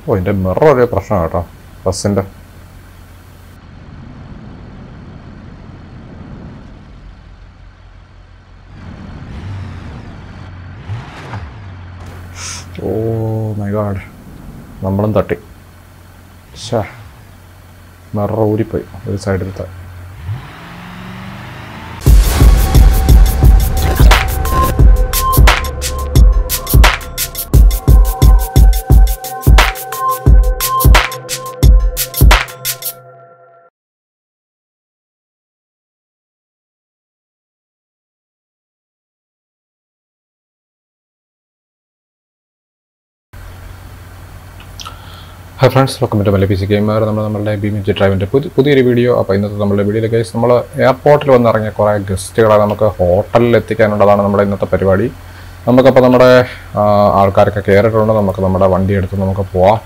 ഓ എൻ്റെ മിറർ ഒരു പ്രശ്നം കേട്ടോ ബസ്സിൻ്റെ ഓ മൈ ഗാഡ് നമ്മളും തട്ടി ഷാ മിറർ ഊരിപ്പോയി ഒരു സൈഡിലത്തെ ഹായ് ഫ്രണ്ട്സ് വെൽക്കം ടു മലി പി സി ഗെയിമർ നമ്മൾ നമ്മളുടെ ബിമിജി ഡ്രൈവിൻ്റെ പുതിയ പുതിയൊരു വീഡിയോ അപ്പോൾ ഇന്നത്തെ നമ്മുടെ വീഡിയോയിൽ കേസ് നമ്മൾ എയർപോർട്ടിൽ വന്നിറങ്ങിയ കുറേ ഗസ്റ്റുകളെ നമുക്ക് ഹോട്ടലിൽ എത്തിക്കാനുള്ളതാണ് നമ്മുടെ ഇന്നത്തെ പരിപാടി നമുക്കപ്പോൾ നമ്മുടെ ആ, ആൾക്കാരൊക്കെ കയറിയിട്ടുണ്ട് നമുക്ക് നമ്മുടെ വണ്ടി എടുത്ത് നമുക്ക് പോവാം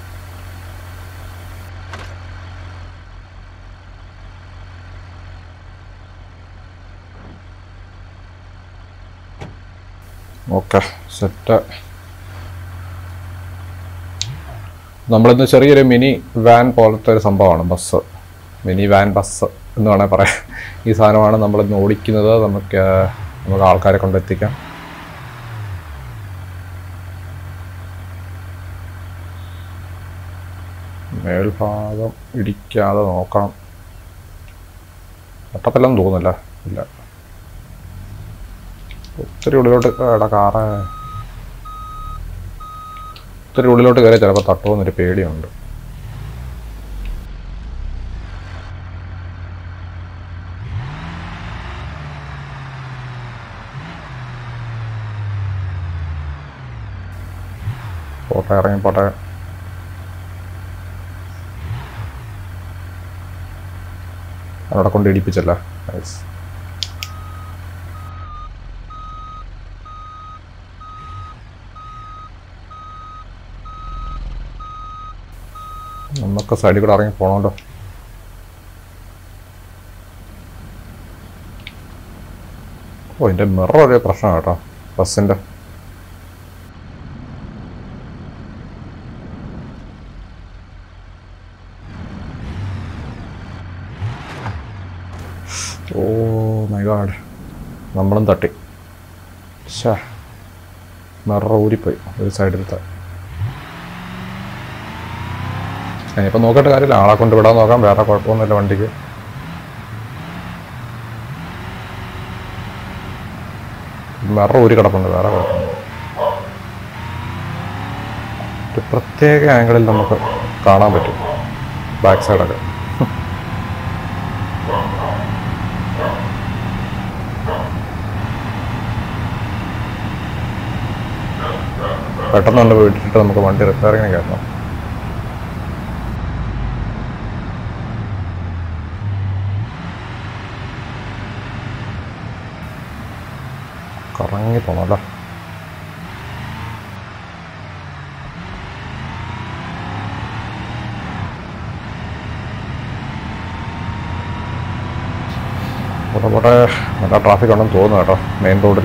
ഓക്കെ സെറ്റ് നമ്മളിന്ന് ചെറിയൊരു മിനി വാൻ പോലത്തെ ഒരു സംഭവമാണ് ബസ് മിനി വാൻ ബസ് എന്ന് വേണമെങ്കിൽ പറയാം ഈ സാധനമാണ് നമ്മളിന്ന് ഓടിക്കുന്നത് നമുക്ക് നമുക്ക് ആൾക്കാരെ കൊണ്ടെത്തിക്കാം മേൽഭാഗം ഇടിക്കാതെ നോക്കണം ഒട്ടത്തില്ലെന്ന് തോന്നുന്നില്ല ഇല്ല ഒത്തിരി ഉള്ളിലോട്ട് എടാ കാറേ ഒത്തിരി ഉള്ളിലോട്ട് കയറി ചിലപ്പോൾ തട്ടുമെന്നൊരു പേടിയുണ്ട് പോട്ടെ ഇറങ്ങി പോട്ടെ അവിടെ കൊണ്ട് ഇടിപ്പിച്ചല്ല നൈസ് നമുക്ക് സൈഡിൽ കൂടെ ഇറങ്ങി പോകണമല്ലോ ഓ എൻ്റെ മിറർ ഒരു പ്രശ്നം കേട്ടോ ബസ്സിൻ്റെ ഓ മൈ ഗാഡ് നമ്മളും തട്ടി ഷാ മിറർ ഊരിപ്പോയി ഒരു സൈഡിലത്തെ ഇനിയിപ്പോൾ നോക്കേണ്ട കാര്യമില്ല ആളെ കൊണ്ട് വിടാൻ നോക്കാം വേറെ കുഴപ്പമൊന്നുമില്ല വണ്ടിക്ക് വേറെ ഒരു കിടപ്പുണ്ട് വേറെ കുഴപ്പമില്ല ഒരു പ്രത്യേക ആംഗിളിൽ നമുക്ക് കാണാൻ പറ്റും ബാക്ക് സൈഡൊക്കെ പെട്ടെന്ന് കൊണ്ട് വിട്ടിട്ട് നമുക്ക് വണ്ടി റിപ്പയറിങ്ങിന് കയറണം കറങ്ങി പോണല്ലോ ഇവിടെ ഇവിടെ നല്ല ട്രാഫിക് ഉണ്ടെന്ന് തോന്നുന്നു കേട്ടോ മെയിൻ റോഡിൽ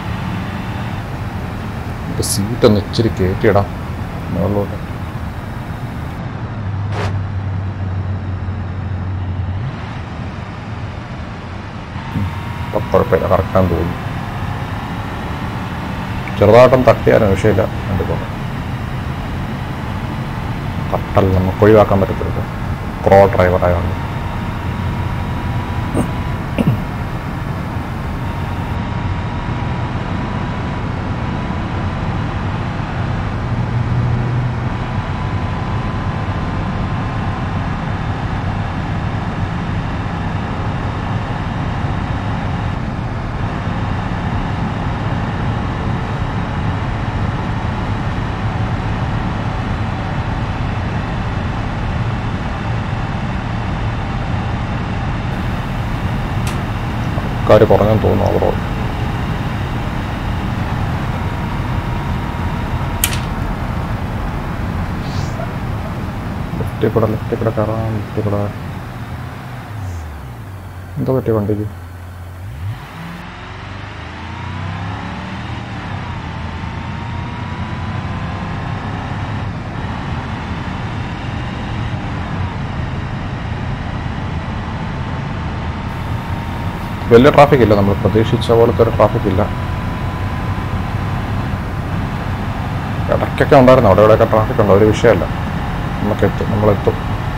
സീറ്റ് ഒന്ന് ഇച്ചിരി കയറ്റിയിടാം മുകളിലോട്ട് ഇപ്പം കുഴപ്പമില്ല കറക്റ്റാൻ തോന്നുന്നു ചെറുതായിട്ടും തട്ടിയാലും വിഷയമില്ല എൻ്റെ തോന്നുന്നു തട്ടൽ നമുക്ക് ഒഴിവാക്കാൻ പറ്റത്തില്ല പ്രോ ഡ്രൈവർ ആയതുകൊണ്ട് ആൾക്കാർ കുറഞ്ഞെന്ന് തോന്നുന്നു ഓവറോൾ ലെഫ്റ്റിൽ കൂടെ ലെഫ്റ്റിൽ കൂടെ കയറാം ലെഫ്റ്റിൽ കൂടെ എന്താ പറ്റിയ വണ്ടിക്ക് വലിയ ട്രാഫിക് ഇല്ല നമ്മൾ പ്രതീക്ഷിച്ച പോലത്തെ ഒരു ട്രാഫിക് ഇല്ല ഇടയ്ക്കൊക്കെ ഉണ്ടായിരുന്നു അവിടെ ഇവിടെയൊക്കെ ട്രാഫിക് ഉണ്ട് ഒരു വിഷയമല്ല നമുക്ക് എത്തും നമ്മളെത്തും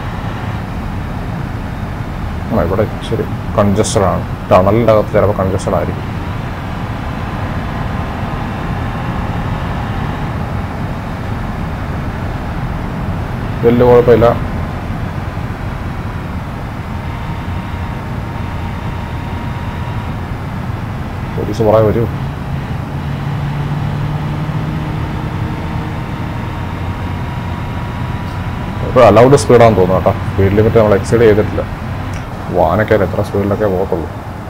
ആ ഇവിടെ ഇച്ചിരി കൺജസ്റ്റഡ് ആണ് ടണലിൻ്റെ അകത്ത് ചിലപ്പോൾ കൺജസ്റ്റഡ് ആയിരിക്കും വലിയ കുഴപ്പമില്ല പോലീസ് പുറകെ വരൂ ഇപ്പോൾ അലൗഡ് സ്പീഡാണെന്ന് തോന്നുന്നു കേട്ടോ സ്പീഡ് ലിമിറ്റ് നമ്മൾ എക്സീഡ് ചെയ്തിട്ടില്ല വാനൊക്കെ എത്ര സ്പീഡിലൊക്കെ പോകത്തുള്ളൂ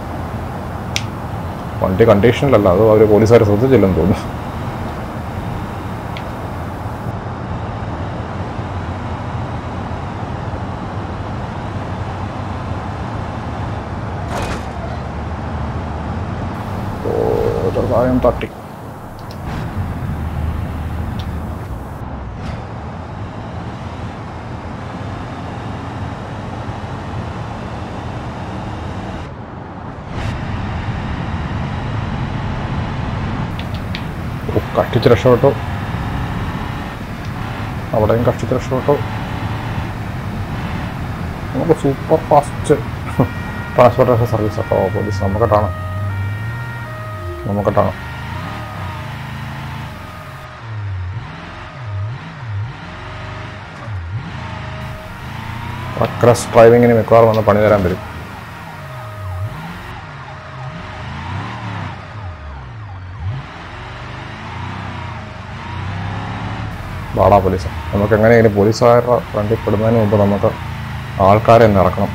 വണ്ടി കണ്ടീഷനിലല്ല അത് അവർ പോലീസുകാർ ശ്രദ്ധിച്ചില്ലെന്ന് തോന്നുന്നു ഓ, ചെറുതായും തട്ടി ഓ, കഷ്ടിച്ച് രക്ഷപ്പെട്ടു അവിടെയും കഷ്ടിച്ച് രക്ഷപ്പെട്ടു നമുക്ക് സൂപ്പർ ഫാസ്റ്റ് ട്രാൻസ്പോർട്ടേഷൻ സർവീസ് കേട്ടോ പോലീസ് നമുക്കിട്ടാണ് നമുക്കിട്ടാണ് റക്രസ് ഡ്രൈവിങ്ങിന് മിക്കവാറും വന്ന് പണി തരാൻ വരും വാടാ പോലീസ് നമുക്ക് എങ്ങനെയെങ്കിലും പോലീസുകാരുടെ ഫ്രണ്ടിൽ പെടുന്നതിന് മുമ്പ് നമുക്ക് ആൾക്കാരെ ഒന്ന് ഇറക്കണം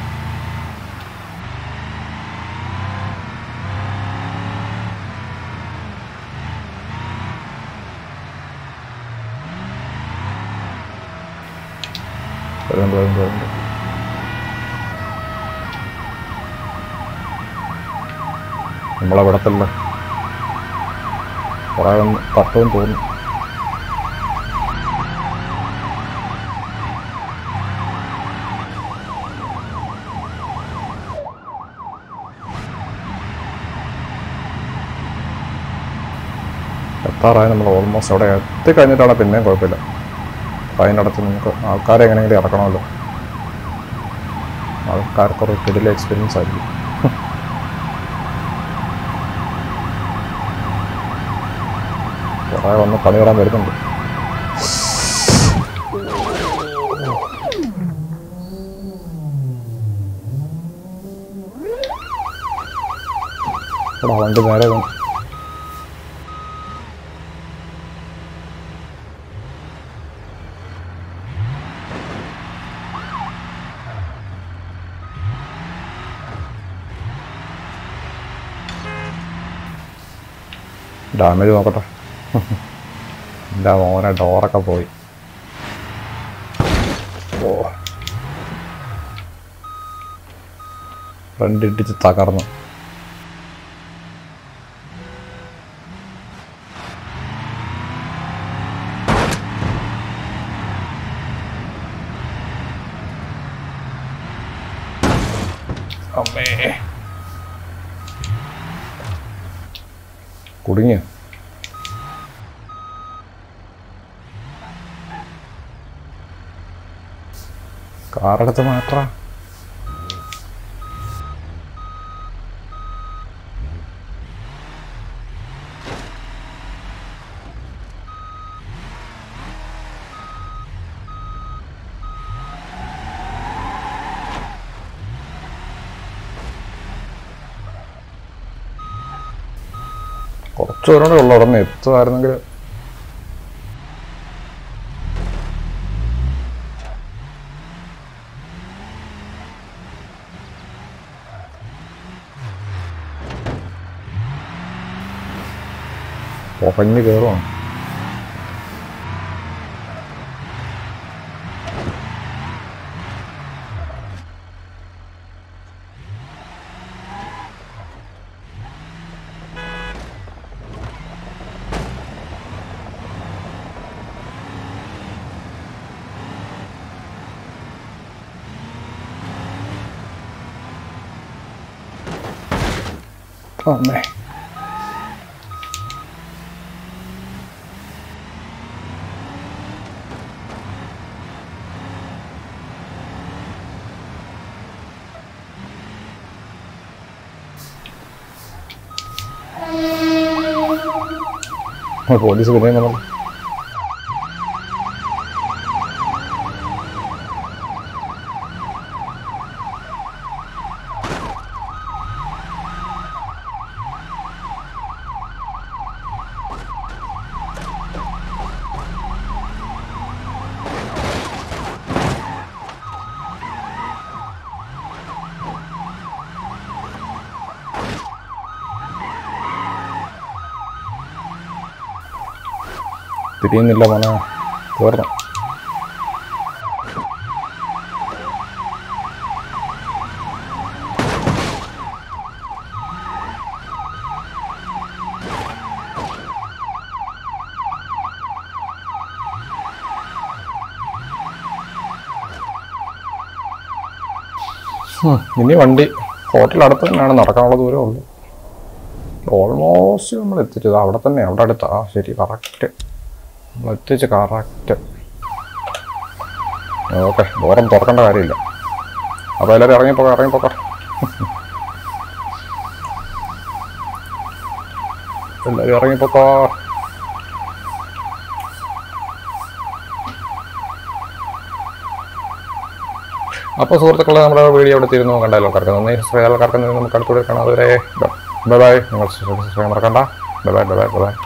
വരുന്നുണ്ട് വരുന്നുണ്ട് വരുന്നുണ്ട് നമ്മളെ വിടത്തില്ല കുറേ ഒന്ന് തട്ടുമെന്ന് തോന്നുന്നു എത്താറായി നമ്മൾ ഓൾമോസ്റ്റ് അവിടെ എത്തിക്കഴിഞ്ഞിട്ടാണ് പിന്നെയും കുഴപ്പമില്ല അപ്പം അതിനടുത്ത് നമുക്ക് ആൾക്കാരെ എങ്ങനെയെങ്കിലും ഇറക്കണമല്ലോ ആൾക്കാർക്കൊരു കിടിലെ എക്സ്പീരിയൻസ് ആയിരിക്കും കുറേ വന്ന് പണി തരാൻ വരുന്നുണ്ട് എടാ വണ്ടി നേരെ വന്നു ഡാമേജ് നോക്കട്ടെ എൻ്റെ മോനെ ഡോറൊക്കെ പോയി ഓ ഫ്രണ്ട് ഇടിച്ച് തകർന്നു അമ്മേ കുടുങ്ങിയ കാറെടുത്ത് മാറ്റാ കുറച്ച് പേരോടെ ഉള്ളു അവിടെ നിന്ന് എത്തുമായിരുന്നെങ്കിൽ പുകഞ്ഞ് കയറുവാണ് അമ്മേ ആ, പോലീസ് പിന്നെ നമ്മൾ തിരിയുന്നില്ല മോനെ തീർന്നു ഉം, ഇനി വണ്ടി ഹോട്ടൽ അടുത്ത് തന്നെയാണ് നടക്കാനുള്ള ദൂരമേ ഉള്ളൂ ഓൾമോസ്റ്റ് നമ്മൾ എത്തിച്ചത് അവിടെ തന്നെ അവിടെ അടുത്ത് ആ ശരി കറക്റ്റ് നമ്മൾ എത്തിച്ച് കറക്റ്റ് ഓക്കെ ദൂരം തുറക്കേണ്ട കാര്യമില്ല അപ്പോൾ എല്ലാവരും ഇറങ്ങിപ്പോക്കാം ഇറങ്ങിപ്പോക്കാം എല്ലാവരും ഇറങ്ങിപ്പോക്കോ അപ്പോൾ സുഹൃത്തുക്കളെ നമ്മുടെ വീഡിയോ ഇവിടെ തീരുന്നു കണ്ട ആൾക്കാർക്ക് നന്ദി സബ്സ്ക്രൈബ് ആൾക്കാർക്ക് നന്ദി നമുക്ക് അടുത്തൂടെ കാണാം അതുവരെ ബൈ ബൈ നിങ്ങൾ സബ്സ്ക്രൈബ് മറക്കണ്ട ബൈ ബൈ ബൈ ബൈ